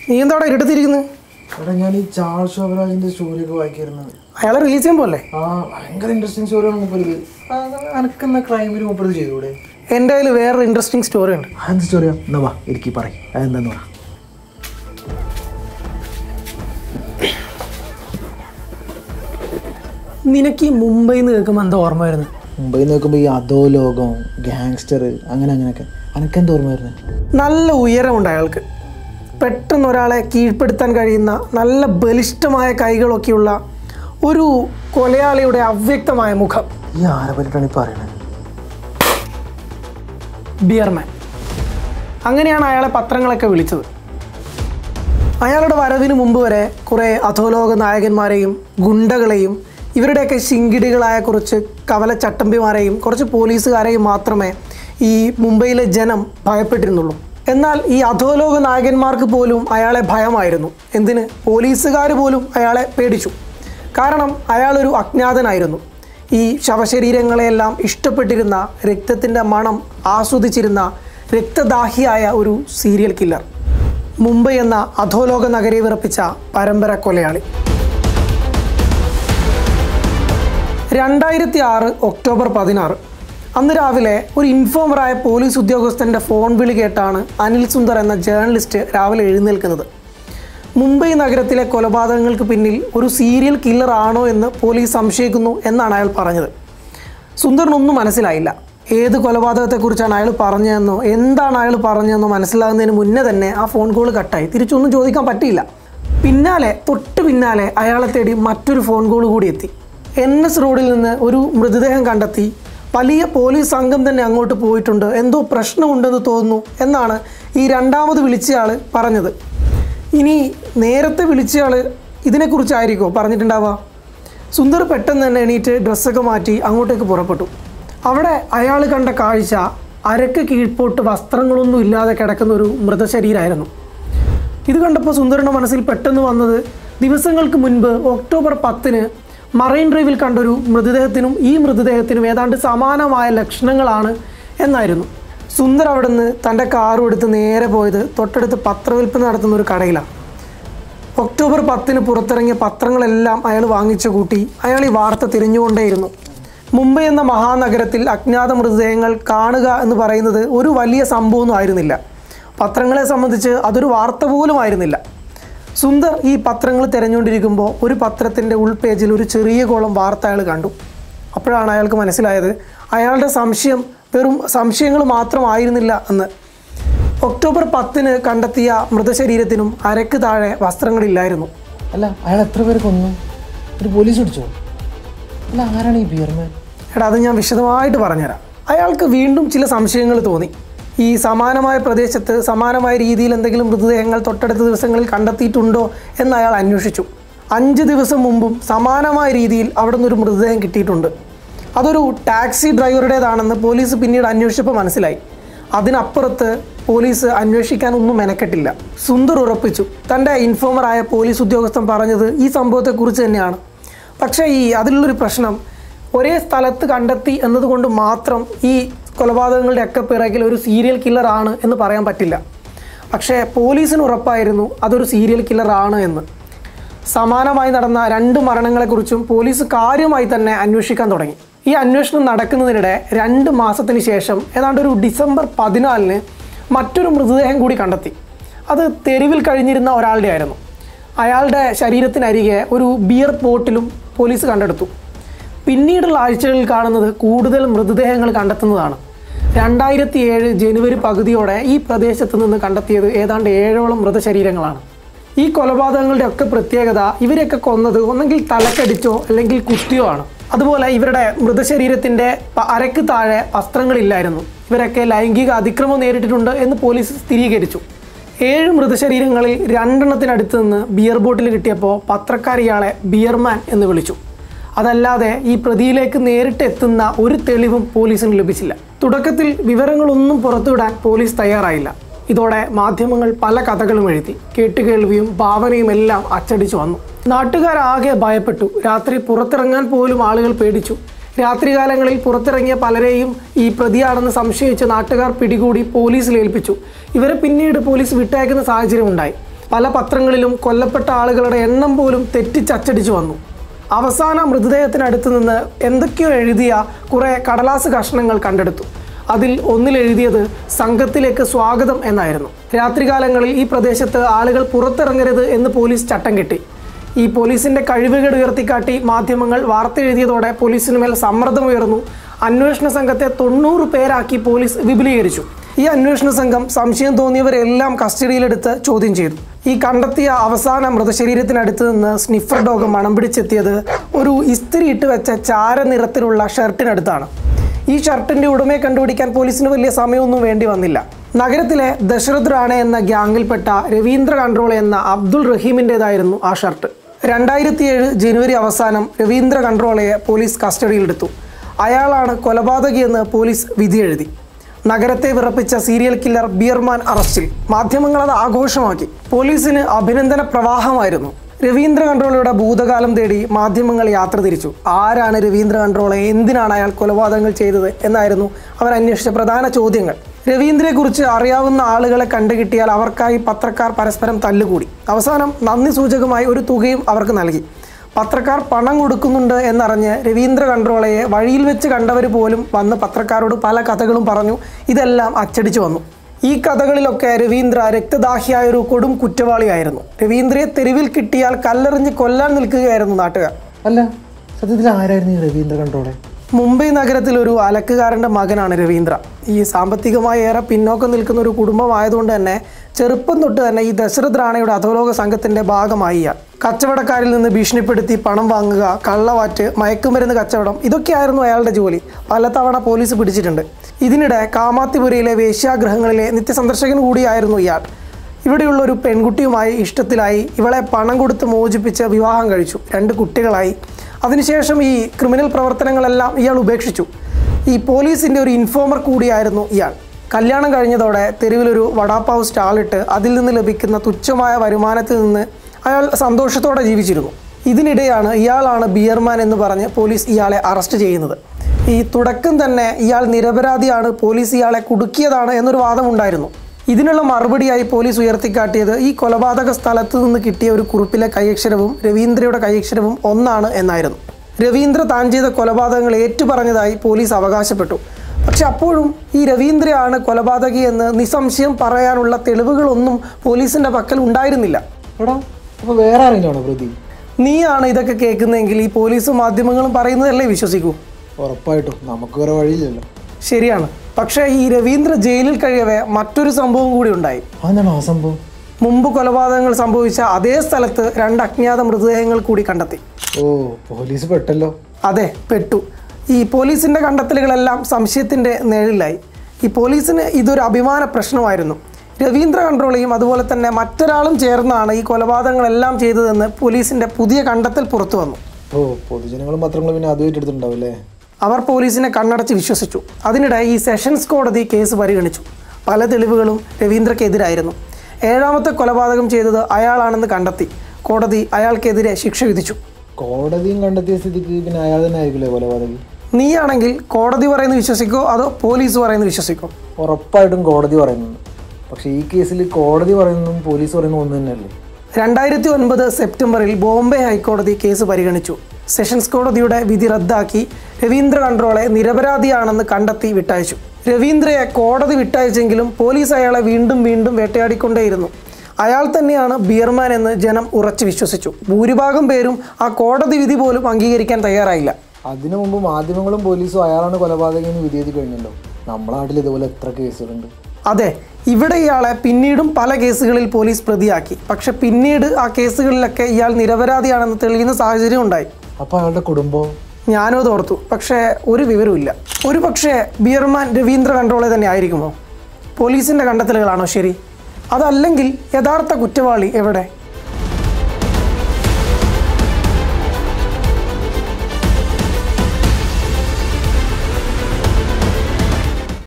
നീ എന്താടാ ഇരുട്ടത്തിരിക്കുന്നത് എടാ ഞാൻ ഈ ചാൾസ് ശോഭരാജിന്റെ സ്റ്റോറി ഒക്കെ വായിക്കായിരുന്നു അയാളെ റിലീസ് ചെയ്യാൻ പോലെ ആ ഭയങ്കര ഇൻട്രസ്റ്റിംഗ് സ്റ്റോറിയാണ് മൂപ്പരത് അനക്കെന്ന ക്രൈമിൽ മൂപ്പരത് ചെയ്തൂടെ എൻ്റെ കയ്യിൽ വേറൊരു ഇൻട്രസ്റ്റിംഗ് സ്റ്റോറി ഉണ്ട് അതെന്ത് സ്റ്റോറിയാ എന്നാ വാ എനിക്ക് പറയും അതെന്താന്ന് പറ നിനക്ക് ഈ മുംബൈയിൽ നിന്ന് കേൾക്കുമ്പോൾ എന്താ ഓർമ്മ വരുന്നത് മുംബൈ നോക്കുമ്പോൾ ഈ അധോ ലോകം ഗാങ്സ്റ്റർ അങ്ങനെ അങ്ങനെയൊക്കെ അനക്കെന്ത് ഓർമ്മ വരുന്നത് നല്ല ഉയരമുണ്ട് അയാൾക്ക് പെട്ടെന്ന് ഒരാളെ കീഴ്പ്പെടുത്താൻ കഴിയുന്ന നല്ല ബലിഷ്ഠമായ കൈകളൊക്കെയുള്ള ഒരു കൊലയാളിയുടെ അവ്യക്തമായ മുഖം ഈ ആരെ പറ്റിയിട്ടാണ് ഈ പറയണത് ബിയർമാൻ അങ്ങനെയാണ് അയാളെ പത്രങ്ങളൊക്കെ വിളിച്ചത് അയാളുടെ വരവിന് മുമ്പ് വരെ കുറേ അധോലോക നായകന്മാരെയും ഗുണ്ടകളെയും ഇവരുടെയൊക്കെ ശിങ്കിടികളായ കുറച്ച് കവല ചട്ടമ്പിമാരെയും കുറച്ച് പോലീസുകാരെയും മാത്രമേ ഈ മുംബൈയിലെ ജനം ഭയപ്പെട്ടിരുന്നുള്ളൂ എന്നാൽ ഈ അധോലോക നായകന്മാർക്ക് പോലും അയാളെ ഭയമായിരുന്നു എന്തിന് പോലീസുകാർ പോലും അയാളെ പേടിച്ചു കാരണം അയാളൊരു അജ്ഞാതനായിരുന്നു ഈ ശവശരീരങ്ങളെയെല്ലാം ഇഷ്ടപ്പെട്ടിരുന്ന രക്തത്തിൻ്റെ മണം ആസ്വദിച്ചിരുന്ന രക്തദാഹിയായ ഒരു സീരിയൽ കില്ലർ മുംബൈ എന്ന അധോലോക നഗരെ വിറപ്പിച്ച പരമ്പര കൊലയാളി രണ്ടായിരത്തി ആറ് ഒക്ടോബർ പതിനാറ് അന്ന് രാവിലെ ഒരു ഇൻഫോമറായ പോലീസ് ഉദ്യോഗസ്ഥൻ്റെ ഫോൺ വിളി കേട്ടാണ് അനിൽ സുന്ദർ എന്ന ജേർണലിസ്റ്റ് രാവിലെ എഴുന്നേൽക്കുന്നത് മുംബൈ നഗരത്തിലെ കൊലപാതകങ്ങൾക്ക് പിന്നിൽ ഒരു സീരിയൽ കില്ലർ ആണോ എന്ന് പോലീസ് സംശയിക്കുന്നു എന്നാണ് അയാൾ പറഞ്ഞത് സുന്ദറിനൊന്നും മനസ്സിലായില്ല ഏത് കൊലപാതകത്തെക്കുറിച്ചാണ് അയാൾ പറഞ്ഞതെന്നോ എന്താണ് അയാൾ പറഞ്ഞതെന്നോ മനസ്സിലാകുന്നതിന് മുന്നേ തന്നെ ആ ഫോൺ കോൾ കട്ടായി തിരിച്ചൊന്നും ചോദിക്കാൻ പറ്റിയില്ല പിന്നാലെ തൊട്ട് പിന്നാലെ അയാളെ തേടി മറ്റൊരു ഫോൺ കോൾ കൂടി എത്തി എൻ എസ് റോഡിൽ നിന്ന് ഒരു മൃതദേഹം കണ്ടെത്തി വലിയ പോലീസ് സംഘം തന്നെ അങ്ങോട്ട് പോയിട്ടുണ്ട് എന്തോ പ്രശ്നമുണ്ടെന്ന് തോന്നുന്നു എന്നാണ് ഈ രണ്ടാമത് വിളിച്ചയാൾ പറഞ്ഞത് ഇനി നേരത്തെ വിളിച്ചയാൾ ഇതിനെക്കുറിച്ചായിരിക്കുമോ പറഞ്ഞിട്ടുണ്ടാവുക സുന്ദർ പെട്ടെന്ന് തന്നെ എണീറ്റ് ഡ്രസ്സൊക്കെ മാറ്റി അങ്ങോട്ടേക്ക് പുറപ്പെട്ടു അവിടെ അയാൾ കണ്ട കാഴ്ച അരക്ക് കീഴ്പോട്ട് വസ്ത്രങ്ങളൊന്നും ഇല്ലാതെ കിടക്കുന്ന ഒരു മൃതശരീരമായിരുന്നു ഇത് കണ്ടപ്പോൾ സുന്ദറിൻ്റെ മനസ്സിൽ പെട്ടെന്ന് വന്നത് ദിവസങ്ങൾക്ക് മുൻപ് ഒക്ടോബർ പത്തിന് മറൈൻ ഡ്രൈവിൽ കണ്ടൊരു മൃതദേഹത്തിനും ഈ മൃതദേഹത്തിനും ഏതാണ്ട് സമാനമായ ലക്ഷണങ്ങളാണ് എന്നായിരുന്നു സുന്ദർ അവിടുന്ന് തൻ്റെ കാറും എടുത്ത് നേരെ പോയത് തൊട്ടടുത്ത് പത്രവിൽപ്പന നടത്തുന്ന ഒരു കടയിലാണ് ഒക്ടോബർ പത്തിന് പുറത്തിറങ്ങിയ പത്രങ്ങളെല്ലാം അയാൾ വാങ്ങിച്ചു കൂട്ടി അയാൾ ഈ വാർത്ത തിരിഞ്ഞുകൊണ്ടേയിരുന്നു മുംബൈ എന്ന മഹാനഗരത്തിൽ അജ്ഞാത മൃതദേഹങ്ങൾ കാണുക എന്ന് പറയുന്നത് ഒരു വലിയ സംഭവമൊന്നും ആയിരുന്നില്ല പത്രങ്ങളെ സംബന്ധിച്ച് അതൊരു വാർത്ത പോലും ആയിരുന്നില്ല സുന്ദർ ഈ പത്രങ്ങൾ തിരഞ്ഞുകൊണ്ടിരിക്കുമ്പോൾ ഒരു പത്രത്തിൻ്റെ ഉൾപേജിൽ ഒരു ചെറിയ കോളം വാർത്ത അയാൾ കണ്ടു അപ്പോഴാണ് അയാൾക്ക് മനസ്സിലായത് അയാളുടെ സംശയം വെറും സംശയങ്ങൾ മാത്രമായിരുന്നില്ല എന്ന് ഒക്ടോബർ പത്തിന് കണ്ടെത്തിയ മൃതശരീരത്തിനും അരക്ക് താഴെ വസ്ത്രങ്ങളില്ലായിരുന്നു അല്ല അയാൾ എത്ര പേര് കൊന്നു ഒരു പോലീസ് പിടിച്ചോ അല്ല ആരാണ് ഈ ബിയർമാൻ എടാ അത് ഞാൻ വിശദമായിട്ട് പറഞ്ഞുതരാം അയാൾക്ക് വീണ്ടും ചില സംശയങ്ങൾ തോന്നി ഈ സമാനമായ പ്രദേശത്ത് സമാനമായ രീതിയിൽ എന്തെങ്കിലും മൃതദേഹങ്ങൾ തൊട്ടടുത്ത ദിവസങ്ങളിൽ കണ്ടെത്തിയിട്ടുണ്ടോ എന്ന് അയാൾ അന്വേഷിച്ചു അഞ്ച് ദിവസം മുമ്പും സമാനമായ രീതിയിൽ അവിടെ നിന്നൊരു മൃതദേഹം കിട്ടിയിട്ടുണ്ട് അതൊരു ടാക്സി ഡ്രൈവറുടേതാണെന്ന് പോലീസ് പിന്നീട് അന്വേഷിച്ചപ്പോൾ മനസ്സിലായി അതിനപ്പുറത്ത് പോലീസ് അന്വേഷിക്കാനൊന്നും മെനക്കെട്ടില്ല സുന്ദർ ഉറപ്പിച്ചു തൻ്റെ ഇൻഫോമറായ പോലീസ് ഉദ്യോഗസ്ഥൻ പറഞ്ഞത് ഈ സംഭവത്തെക്കുറിച്ച് തന്നെയാണ് പക്ഷേ ഈ അതിലുള്ളൊരു പ്രശ്നം ഒരേ സ്ഥലത്ത് കണ്ടെത്തി എന്നതുകൊണ്ട് മാത്രം ഈ കൊലപാതകങ്ങളുടെ ഒക്കെ പിറകിൽ ഒരു സീരിയൽ കില്ലർ ആണ് എന്ന് പറയാൻ പറ്റില്ല പക്ഷേ പോലീസിന് ഉറപ്പായിരുന്നു അതൊരു സീരിയൽ കില്ലർ ആണ് എന്ന് സമാനമായി നടന്ന രണ്ട് മരണങ്ങളെക്കുറിച്ചും പോലീസ് കാര്യമായി തന്നെ അന്വേഷിക്കാൻ തുടങ്ങി ഈ അന്വേഷണം നടക്കുന്നതിനിടെ രണ്ട് മാസത്തിന് ശേഷം ഏതാണ്ട് ഒരു ഡിസംബർ പതിനാലിന് മറ്റൊരു മൃതദേഹം കൂടി കണ്ടെത്തി അത് തെരുവിൽ കഴിഞ്ഞിരുന്ന ഒരാളുടെ ആയിരുന്നു അയാളുടെ ശരീരത്തിനരികെ ഒരു ബിയർ പോട്ടിലും പോലീസ് കണ്ടെടുത്തു പിന്നീടുള്ള ആഴ്ചകളിൽ കാണുന്നത് കൂടുതൽ മൃതദേഹങ്ങൾ കണ്ടെത്തുന്നതാണ് രണ്ടായിരത്തി ഏഴ് ജനുവരി പകുതിയോടെ ഈ പ്രദേശത്ത് നിന്ന് കണ്ടെത്തിയത് ഏതാണ്ട് ഏഴോളം മൃതശരീരങ്ങളാണ് ഈ കൊലപാതകങ്ങളുടെ ഒക്കെ പ്രത്യേകത ഇവരെയൊക്കെ കൊന്നത് ഒന്നെങ്കിൽ തലക്കടിച്ചോ അല്ലെങ്കിൽ കുത്തിയോ ആണ് അതുപോലെ ഇവരുടെ മൃതശരീരത്തിൻ്റെ പ- അരക്ക് താഴെ വസ്ത്രങ്ങളില്ലായിരുന്നു ഇവരൊക്കെ ലൈംഗിക അതിക്രമം നേരിട്ടിട്ടുണ്ട് എന്ന് പോലീസ് സ്ഥിരീകരിച്ചു ഏഴ് മൃതശരീരങ്ങളിൽ രണ്ടെണ്ണത്തിനടുത്ത് നിന്ന് ബിയർ ബോട്ടിൽ കിട്ടിയപ്പോൾ പത്രക്കാർ ഇയാളെ ബിയർമാൻ എന്ന് വിളിച്ചു അതല്ലാതെ ഈ പ്രതിയിലേക്ക് നേരിട്ട് എത്തുന്ന ഒരു തെളിവും പോലീസിന് ലഭിച്ചില്ല തുടക്കത്തിൽ വിവരങ്ങളൊന്നും പുറത്തുവിടാൻ പോലീസ് തയ്യാറായില്ല ഇതോടെ മാധ്യമങ്ങൾ പല കഥകളും എഴുതി കേട്ടുകേൾവിയും ഭാവനയും എല്ലാം അച്ചടിച്ചു വന്നു നാട്ടുകാരാകെ ഭയപ്പെട്ടു രാത്രി പുറത്തിറങ്ങാൻ പോലും ആളുകൾ പേടിച്ചു രാത്രികാലങ്ങളിൽ പുറത്തിറങ്ങിയ പലരെയും ഈ പ്രതിയാണെന്ന് സംശയിച്ച് നാട്ടുകാർ പിടികൂടി പോലീസിൽ ഏൽപ്പിച്ചു ഇവരെ പിന്നീട് പോലീസ് വിട്ടയക്കുന്ന സാഹചര്യം ഉണ്ടായി പല പത്രങ്ങളിലും കൊല്ലപ്പെട്ട ആളുകളുടെ എണ്ണം പോലും തെറ്റിച്ചച്ചടിച്ചു വന്നു അവസാന മൃതദേഹത്തിനടുത്ത് നിന്ന് എന്തൊക്കെയോ എഴുതിയ കുറേ കടലാസ് കഷ്ണങ്ങൾ കണ്ടെടുത്തു അതിൽ ഒന്നിലെഴുതിയത് സംഘത്തിലേക്ക് സ്വാഗതം എന്നായിരുന്നു രാത്രികാലങ്ങളിൽ ഈ പ്രദേശത്ത് ആളുകൾ പുറത്തിറങ്ങരുത് എന്ന് പോലീസ് ചട്ടം കെട്ടി ഈ പോലീസിന്റെ കഴിവുകേട് ഉയർത്തിക്കാട്ടി മാധ്യമങ്ങൾ വാർത്ത എഴുതിയതോടെ പോലീസിന് മേൽ സമ്മർദ്ദമുയർന്നു അന്വേഷണ സംഘത്തെ തൊണ്ണൂറ് പേരാക്കി പോലീസ് വിപുലീകരിച്ചു ഈ അന്വേഷണ സംഘം സംശയം തോന്നിയവരെല്ലാം കസ്റ്റഡിയിലെടുത്ത് ചോദ്യം ചെയ്തു ഈ കണ്ടെത്തിയ അവസാന മൃതശരീരത്തിനടുത്ത് നിന്ന് സ്നിഫർ ഡോഗ് മണം പിടിച്ചെത്തിയത് ഒരു ഇസ്തിരി ഇട്ട് വെച്ച ചാരനിറത്തിലുള്ള ഷർട്ടിനടുത്താണ് ഈ ഷർട്ടിന്റെ ഉടമയെ കണ്ടുപിടിക്കാൻ പോലീസിന് വലിയ സമയമൊന്നും വേണ്ടി വന്നില്ല നഗരത്തിലെ ദശരഥ് റാണെ എന്ന ഗ്യാങ്ങിൽപ്പെട്ട രവീന്ദ്ര കൺട്രോൾ എന്ന അബ്ദുൾ റഹീമിൻ്റെതായിരുന്നു ആ ഷർട്ട് രണ്ടായിരത്തി ഏഴ് ജനുവരി അവസാനം രവീന്ദ്ര കൺട്രോളയെ പോലീസ് കസ്റ്റഡിയിലെടുത്തു അയാളാണ് കൊലപാതകിയെന്ന് പോലീസ് വിധിയെഴുതി നഗരത്തെ വിറപ്പിച്ച സീരിയൽ കില്ലർ ബിയർമാൻ അറസ്റ്റിൽ മാധ്യമങ്ങൾ അത് ആഘോഷമാക്കി പോലീസിന് അഭിനന്ദന പ്രവാഹമായിരുന്നു രവീന്ദ്ര കൺട്രോളയുടെ ഭൂതകാലം തേടി മാധ്യമങ്ങൾ യാത്ര തിരിച്ചു ആരാണ് രവീന്ദ്ര കൺട്രോളെ എന്തിനാണ് അയാൾ കൊലപാതകങ്ങൾ ചെയ്തത് എന്നായിരുന്നു അവർ അന്വേഷിച്ച പ്രധാന ചോദ്യങ്ങൾ രവീന്ദ്രയെക്കുറിച്ച് അറിയാവുന്ന ആളുകളെ കണ്ടുകിട്ടിയാൽ അവർക്കായി പത്രക്കാർ പരസ്പരം തല്ലുകൂടി അവസാനം നന്ദി സൂചകമായി ഒരു തുകയും അവർക്ക് നൽകി പത്രക്കാർ പണം കൊടുക്കുന്നുണ്ട് എന്നറിഞ്ഞ് രവീന്ദ്ര കൺട്രോളയെ വഴിയിൽ വെച്ച് കണ്ടവർ പോലും വന്ന് പത്രക്കാരോട് പല കഥകളും പറഞ്ഞു ഇതെല്ലാം അച്ചടിച്ചു വന്നു ഈ കഥകളിലൊക്കെ രവീന്ദ്ര രക്തദാഹിയായ ഒരു കൊടും കുറ്റവാളിയായിരുന്നു രവീന്ദ്രയെ തെരുവിൽ കിട്ടിയാൽ കല്ലെറിഞ്ഞ് കൊല്ലാൻ നിൽക്കുകയായിരുന്നു നാട്ടുകാർ അല്ല സത്യത്തിൽ ആരായിരുന്നു ഈ രവീന്ദ്ര കൺട്രോളെ മുംബൈ നഗരത്തിൽ ഒരു അലക്കുകാരൻ്റെ മകനാണ് രവീന്ദ്ര ഈ സാമ്പത്തികമായി ഏറെ പിന്നോക്കം നിൽക്കുന്ന ഒരു കുടുംബമായതുകൊണ്ട് തന്നെ ചെറുപ്പം തൊട്ട് തന്നെ ഈ ദശരഥ് റാണയുടെ അധോലോക സംഘത്തിൻ്റെ ഭാഗമായി ഇയാൾ കച്ചവടക്കാരിൽ നിന്ന് ഭീഷണിപ്പെടുത്തി പണം വാങ്ങുക കള്ളവാറ്റ് മയക്കുമരുന്ന് കച്ചവടം ഇതൊക്കെയായിരുന്നു അയാളുടെ ജോലി പലതവണ പോലീസ് പിടിച്ചിട്ടുണ്ട് ഇതിനിടെ കാമാത്തിപുരയിലെ വേശ്യാഗ്രഹങ്ങളിലെ നിത്യസന്ദർശകൻ കൂടിയായിരുന്നു ഇയാൾ ഇവിടെയുള്ള ഒരു പെൺകുട്ടിയുമായി ഇഷ്ടത്തിലായി ഇവളെ പണം കൊടുത്ത് മോചിപ്പിച്ച് വിവാഹം കഴിച്ചു രണ്ട് കുട്ടികളായി അതിനുശേഷം ഈ ക്രിമിനൽ പ്രവർത്തനങ്ങളെല്ലാം ഇയാൾ ഉപേക്ഷിച്ചു ഈ പോലീസിൻ്റെ ഒരു ഇൻഫോമർ കൂടിയായിരുന്നു ഇയാൾ കല്യാണം കഴിഞ്ഞതോടെ തെരുവിലൊരു വടാപ്പാവ് സ്റ്റാളിട്ട് അതിൽ നിന്ന് ലഭിക്കുന്ന തുച്ഛമായ വരുമാനത്തിൽ നിന്ന് അയാൾ സന്തോഷത്തോടെ ജീവിച്ചിരുന്നു ഇതിനിടെയാണ് ഇയാളാണ് ബിയർമാൻ എന്ന് പറഞ്ഞ് പോലീസ് ഇയാളെ അറസ്റ്റ് ചെയ്യുന്നത് ഈ തുടക്കം തന്നെ ഇയാൾ നിരപരാധിയാണ് പോലീസ് ഇയാളെ കുടുക്കിയതാണ് എന്നൊരു വാദമുണ്ടായിരുന്നു ഇതിനുള്ള മറുപടിയായി പോലീസ് ഉയർത്തിക്കാട്ടിയത് ഈ കൊലപാതക സ്ഥലത്ത് നിന്ന് കിട്ടിയ ഒരു കുറിപ്പിലെ കൈയക്ഷരവും രവീന്ദ്രയുടെ കൈയക്ഷരവും ഒന്നാണ് എന്നായിരുന്നു രവീന്ദ്ര താൻ ചെയ്ത കൊലപാതകങ്ങൾ ഏറ്റുപറഞ്ഞതായി പോലീസ് അവകാശപ്പെട്ടു പക്ഷെ അപ്പോഴും ഈ രവീന്ദ്രയാണ് കൊലപാതകി എന്ന് നിസ്സംശയം പറയാനുള്ള തെളിവുകളൊന്നും പോലീസിന്റെ പക്കൽ ഉണ്ടായിരുന്നില്ല എടാ അപ്പൊ വേറെ ആരെങ്കിലാണോ പ്രതി നീയാണ് ഇതൊക്കെ കേൾക്കുന്നതെങ്കിൽ ഈ പോലീസും മാധ്യമങ്ങളും പറയുന്നതല്ലേ വിശ്വസിക്കൂ ഉറപ്പായിട്ടും നമുക്ക് വേറെ വഴിയില്ലല്ലോ ശരിയാണ് പക്ഷേ ഈ രവീന്ദ്ര ജയിലിൽ കഴിയവേ മറ്റൊരു സംഭവം കൂടി ഉണ്ടായി അതെന്താണ് ആ സംഭവം മുമ്പ് കൊലപാതകങ്ങൾ സംഭവിച്ച അതേ സ്ഥലത്ത് രണ്ട് അജ്ഞാത മൃതദേഹങ്ങൾ കൂടി കണ്ടെത്തി ഓ പോലീസ് പെട്ടല്ലോ അതെ പെട്ടു ഈ പോലീസിന്റെ കണ്ടെത്തലുകളെല്ലാം സംശയത്തിന്റെ നിഴലിലായി ഈ പോലീസിന് ഇതൊരു അഭിമാന പ്രശ്നമായിരുന്നു രവീന്ദ്ര കൺട്രോളയും അതുപോലെ തന്നെ മറ്റൊരാളും ചേർന്നാണ് ഈ കൊലപാതകങ്ങളെല്ലാം ചെയ്തതെന്ന് പോലീസിന്റെ പുതിയ കണ്ടെത്തൽ പുറത്തു വന്നു ഓ പൊതുജനങ്ങളും പത്രങ്ങളും പിന്നെ അതുമായിട്ട് എടുത്തിട്ടുണ്ടാവും അല്ലേ അവർ പോലീസിനെ കണ്ണടച്ച് വിശ്വസിച്ചു അതിനിടെ ഈ സെഷൻസ് കോടതി കേസ് പരിഗണിച്ചു പല തെളിവുകളും രവീന്ദ്രക്കെതിരായിരുന്നു ഏഴാമത്തെ കൊലപാതകം ചെയ്തത് അയാളാണെന്ന് കണ്ടെത്തി കോടതി അയാൾക്കെതിരെ ശിക്ഷ വിധിച്ചു കോടതിയും കണ്ടെത്തിയ സ്ഥിതിക്ക് പിന്നെ അയാൾ തന്നെ ആയിരിക്കില്ലേ കൊലപാതകി നീയാണെങ്കിൽ കോടതി പറയുന്നത് വിശ്വസിക്കോ അതോ പോലീസ് പറയുന്നത് വിശ്വസിക്കോ ഉറപ്പായിട്ടും കോടതി പറയുന്നുണ്ട് പക്ഷേ ഈ കേസിൽ കോടതി പറയുന്നതും പോലീസ് പറയുന്നതും ഒന്ന് തന്നെയല്ലേ രണ്ടായിരത്തി ഒൻപത് സെപ്റ്റംബറിൽ ബോംബെ ഹൈക്കോടതി കേസ് പരിഗണിച്ചു സെഷൻസ് കോടതിയുടെ വിധി റദ്ദാക്കി രവീന്ദ്ര കൺട്രോളെ നിരപരാധിയാണെന്ന് കണ്ടെത്തി വിട്ടയച്ചു രവീന്ദ്രയെ കോടതി വിട്ടയച്ചെങ്കിലും പോലീസ് അയാളെ വീണ്ടും വീണ്ടും വേട്ടയാടിക്കൊണ്ടേയിരുന്നു അയാൾ തന്നെയാണ് ബിയർമാൻ എന്ന് ജനം ഉറച്ചു വിശ്വസിച്ചു ഭൂരിഭാഗം പേരും ആ കോടതി വിധി പോലും അംഗീകരിക്കാൻ തയ്യാറായില്ല അതിനു മുമ്പ് മാധ്യമങ്ങളും പോലീസും അയാളാണ് കൊലപാതകം എന്ന് വിധിയെഴുതി കഴിഞ്ഞല്ലോ നമ്മുടെ നാട്ടിൽ ഇതുപോലെ എത്ര കേസുകളുണ്ട് അതെ ഇവിടെ ഇയാളെ പിന്നീടും പല കേസുകളിൽ പോലീസ് പ്രതിയാക്കി പക്ഷെ പിന്നീട് ആ കേസുകളിലൊക്കെ ഇയാൾ നിരപരാധിയാണെന്ന് തെളിയുന്ന സാഹചര്യം ഉണ്ടായി അപ്പോൾ അയാളുടെ കുടുംബം ഞാനും അത് ഓർത്തു പക്ഷേ ഒരു വിവരമില്ല ഒരു പക്ഷേ ബിയർമാൻ രവീന്ദ്ര കൺട്രോളെ തന്നെ ആയിരിക്കുമോ പോലീസിൻ്റെ കണ്ടെത്തലുകളാണോ ശരി അതല്ലെങ്കിൽ യഥാർത്ഥ കുറ്റവാളി എവിടെ